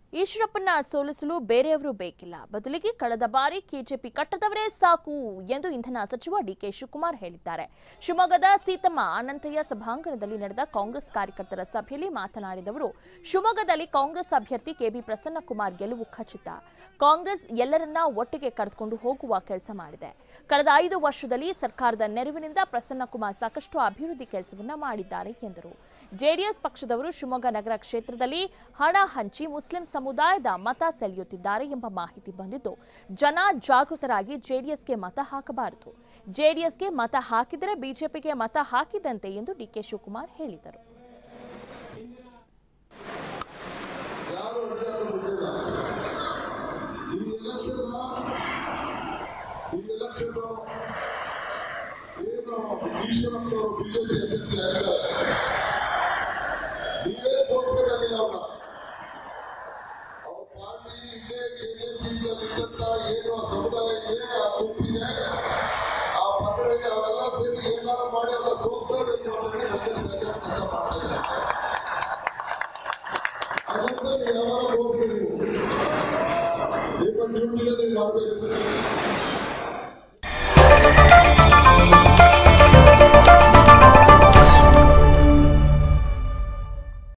ಈಶ್ವರಪ್ಪನ ಸೋಲಿಸಲು ಬೇರೆಯವರು ಬೇಕಿಲ್ಲ ಬದಲಿಗೆ ಕಳೆದ ಬಾರಿ ಕೆಜೆಪಿ ಕಟ್ಟದವರೇ ಸಾಕು ಎಂದು ಇಂಧನ ಸಚಿವ ಡಿಕೆ ಶಿವಕುಮಾರ್ ಹೇಳಿದ್ದಾರೆ ಶಿವಮೊಗ್ಗದ ಸೀತಮ್ಮ ಅನಂತಯ್ಯ ಸಭಾಂಗಣದಲ್ಲಿ ನಡೆದ ಕಾಂಗ್ರೆಸ್ ಕಾರ್ಯಕರ್ತರ ಸಭೆಯಲ್ಲಿ ಮಾತನಾಡಿದ ಅವರು ಶಿವಮೊಗ್ಗದಲ್ಲಿ ಕಾಂಗ್ರೆಸ್ ಅಭ್ಯರ್ಥಿ ಕೆಬಿ ಪ್ರಸನ್ನಕುಮಾರ್ ಗೆಲುವು ಖಚಿತ ಕಾಂಗ್ರೆಸ್ ಎಲ್ಲರನ್ನ ಒಟ್ಟಿಗೆ ಕರೆದುಕೊಂಡು ಹೋಗುವ ಕೆಲಸ ಮಾಡಿದೆ ಕಳೆದ ಐದು ವರ್ಷದಲ್ಲಿ ಸರ್ಕಾರದ ನೆರವಿನಿಂದ ಪ್ರಸನ್ನಕುಮಾರ್ ಸಾಕಷ್ಟು ಅಭಿವೃದ್ಧಿ ಕೆಲಸವನ್ನ ಮಾಡಿದ್ದಾರೆ ಎಂದರು ಜೆಡಿಎಸ್ ಪಕ್ಷದವರು ಶಿವಮೊಗ್ಗ ನಗರ ಕ್ಷೇತ್ರದಲ್ಲಿ ಹಣ ಹಂಚಿ ಮುಸ್ಲಿಂ ಸಮುದಾಯದ ಮತ ಸೆಳೆಯುತ್ತಿದ್ದಾರೆ ಎಂಬ ಮಾಹಿತಿ ಬಂದಿದ್ದು ಜನ ಜಾಗೃತರಾಗಿ ಜೆಡಿಎಸ್ಗೆ ಮತ ಹಾಕಬಾರದು ಜೆಡಿಎಸ್ಗೆ ಮತ ಹಾಕಿದರೆ ಬಿಜೆಪಿಗೆ ಮತ ಹಾಕಿದಂತೆ ಎಂದು ಡಿಕೆ ಶಿವಕುಮಾರ್ ಹೇಳಿದರು ಯಾರು ಅಧಿಕಾರ ಗೊತ್ತಿಲ್ಲ ಈ ಎಲೆಕ್ಷನ್ ಈ ಎಲೆಕ್ಷನ್ ಏನು ಈಶ್ವರಪ್ಪನವರು ಬಿಜೆಪಿ ಅಭ್ಯರ್ಥಿ ಆಗಿದ್ದಾರೆ ನೀವೇ ತೋರಿಸ್ಬೇಕಾಗಿಲ್ಲ ಅವ್ರನ್ನ ಅವ್ರ ಪಾರ್ಟಿ ಇಲ್ಲೇ ಕೆಜೆಪಿ ಇದ್ದಂತ ಏನು ಆ ಸಮುದಾಯ ಇದೆ ಆ ಗುಂಪಿದೆ ಆ ಪಕ್ಕದಲ್ಲಿ ಅವರೆಲ್ಲ ಸೇರಿ ಏನಾರು ಮಾಡಿ ಅವರ ಸೋಲಿಸಬೇಕು ಅನ್ನೋದೇ ಕಾಂಗ್ರೆಸ್ ಸರ್ಕಾರ ಕೆಲಸ ಮಾಡ್ತಾ ಇದ್ದಾರೆ ಅದಕ್ಕೆ ನೀವು ಯಾವಾಗ ಹೋಗ್ತೀರಿ ನೀವು ನಿಮ್ಮ ಡ್ಯೂಟಿನ ನೀವು ಮಾಡಬೇಕು